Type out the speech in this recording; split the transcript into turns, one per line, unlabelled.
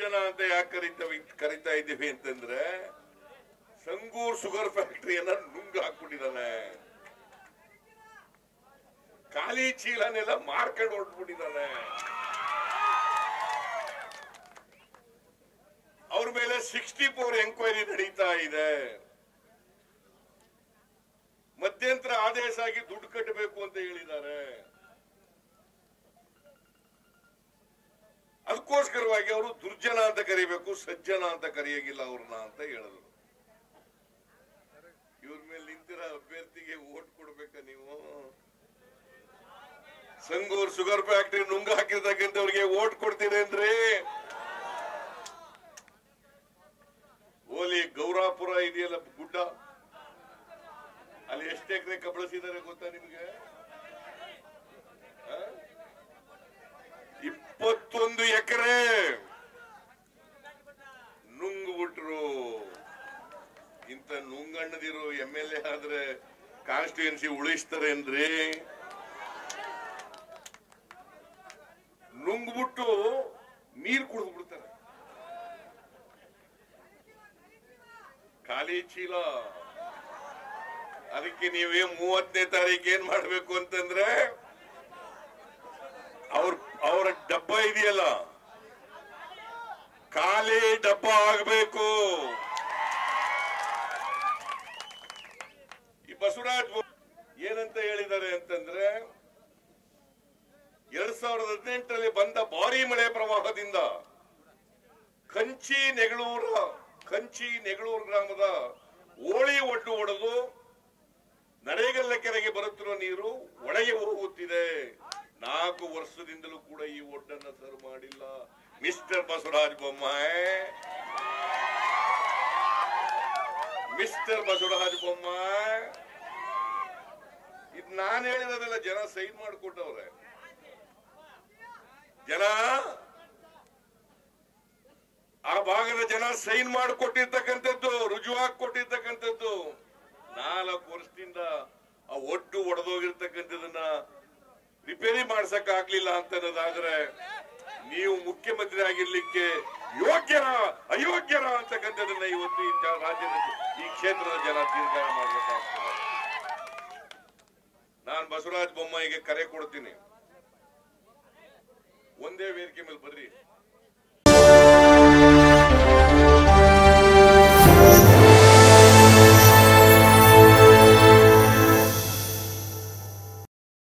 ದುರ್ಜನ ಅಂತ ಯಾಕೆ ಕರಿತವಿ ಕರಿತಾ ಇದ್ದೀವಿ ಅಂತಂದ್ರೆ ಸಂಗೂರ್ ಶುಗರ್ ಫ್ಯಾಕ್ಟರಿಯನ್ನ ನುಂಗ್ ಹಾಕ್ಬಿಟ್ಟಿದಾನೆ ಖಾಲಿ ಚೀಲನೆಲ್ಲ ಮಾರ್ಕೊಂಡು ಹೊರಟ್ಬಿಟ್ಟಿದಾನೆ ಅವ್ರ ಮೇಲೆ ಸಿಕ್ಸ್ಟಿ ಫೋರ್ ಎಂಕ್ವೈರಿ ನಡೀತಾ ಇದೆ ಮಧ್ಯಂತರ ಆದೇಶ ಆಗಿ ದುಡ್ಡು ಕಟ್ಟಬೇಕು ಅಂತ ಹೇಳಿದ್ದಾರೆ ಅದಕ್ಕೋಸ್ಕರವಾಗಿ ಅವರು ದುರ್ಜನ ಅಂತ ಕರಿಬೇಕು ಸಜ್ಜನ ಅಂತ ಕರೆಯಾಗಿಲ್ಲ ಅವ್ರನ್ನ ಅಂತ ಹೇಳಿದ್ರು ಇವ್ರ ಮೇಲೆ ನಿಂತಿರೋ ಅಭ್ಯರ್ಥಿಗೆ ಓಟ್ ಕೊಡ್ಬೇಕ ನೀವು ಸಂಗೂರ್ ಶುಗರ್ ಫ್ಯಾಕ್ಟರಿ ನುಂಗ ಹಾಕಿರ್ತಕ್ಕಂಥವ್ರಿಗೆ ಓಟ್ ಕೊಡ್ತೀನಿ ಅಂದ್ರೆ ಓಲಿ ಗೌರಾಪುರ ಇದೆಯಲ್ಲ ಗುಡ್ಡ ಅಲ್ಲಿ ಎಷ್ಟು ಎಕರೆ ಕಬಳಿಸಿದ್ದಾರೆ ಗೊತ್ತಾ ನಿಮ್ಗೆ ಆ? ಇಪ್ಪತ್ತೊಂದು ಎಕರೆ ನುಂಗ್ಬಿಟ್ರು ಇಂತ ನುಂಗಣ್ಣದಿರು ಎಂ ಎಲ್ ಎ ಆದ್ರೆ ಕಾನ್ಸ್ಟಿಟ್ಯೂನ್ಸಿ ಉಳಿಸ್ತಾರೇನ್ರಿ ನುಂಗ್ಬಿಟ್ಟು ನೀರ್ ಕುಡಿದು ಬಿಡ್ತಾರೆ ಖಾಲಿ ಚೀಲ ಅದಕ್ಕೆ ನೀವೇ ಮೂವತ್ತನೇ ತಾರೀಕು ಏನ್ ಮಾಡ್ಬೇಕು ಅಂತಂದ್ರೆ ಅವ್ರ ಅವರ ಡಬ್ಬ ಇದೆಯಲ್ಲ ಖಾಲಿ ಡಬ್ಬ ಆಗ್ಬೇಕು ಈ ಬಸವರಾಜ್ ಬೊ- ಏನಂತ ಹೇಳಿದ್ದಾರೆ ಅಂತಂದ್ರೆ ಎರಡ್ ಸಾವಿರದ ಹದಿನೆಂಟರಲ್ಲಿ ಬಂದ ಭಾರಿ ಮಳೆ ಪ್ರವಾಹದಿಂದ ಕಂಚಿ ನೆಗಳೂರ ಕಂಚಿ ನೆಗಳೂರು ಗ್ರಾಮದ ಓಳಿ ಒಡ್ಡು ಒಡೆದು ನರೇಗಲ್ಲ ಕೆರೆಗೆ ಬರುತ್ತಿರುವ ನೀರು ಒಳಗೆ ಹೋಗುತ್ತಿದೆ ನಾಲ್ಕು ವರ್ಷದಿಂದಲೂ ಕೂಡ ಈ ಒಡ್ಡನ್ನ ಸರ್ ಮಾಡಿಲ್ಲ ಮಿಸ್ಟರ್ ಬಸವರಾಜ ಬೊಮ್ಮಾಯಿ ಮಿಸ್ಟರ್ ಬಸವರಾಜ ಬೊಮ್ಮಾಯಿ ಇದು ನಾನು ಹೇಳಿರೋದೆಲ್ಲ ಜನ ಸೈನ್ ಮಾಡಿಕೊಟ್ಟವ್ರೆ ಜನ ಆ ಭಾಗದ ಜನ ಸೈನ್ ಮಾಡಿಕೊಟ್ಟಿರ್ತಕ್ಕಂಥದ್ದು ರುಜುವಾಗಿ ಕೊಟ್ಟಿರ್ತಕ್ಕಂಥದ್ದು ನಾಲ್ಕು ವರ್ಷದಿಂದ ಆ ಒಟ್ಟು ಒಡೆದೋಗಿರ್ತಕ್ಕಂಥದನ್ನ ರಿಪೇರಿ ಮಾಡ್ಸಕ್ ಆಗ್ಲಿಲ್ಲ ಅಂತ ಅನ್ನೋದಾದ್ರೆ ನೀವು ಮುಖ್ಯಮಂತ್ರಿ ಆಗಿರ್ಲಿಕ್ಕೆ ಯೋಗ್ಯರ ಅಯೋಗ್ಯರ ಅಂತಕ್ಕಂಥದನ್ನ ಇವತ್ತು ಈ ಜ- ರಾಜ್ಯದ ಈ ಕ್ಷೇತ್ರದ ಜನ ತೀರ್ಮಾನ ಮಾಡ್ಬೇಕಾಗ್ತದೆ ನಾನ್ ಬಸವರಾಜ ಬೊಮ್ಮಾಯಿಗೆ ಕರೆ ಕೊಡ್ತೀನಿ ಒಂದೇ ವೇದಿಕೆ ಮೇಲೆ ಬರ್ರಿ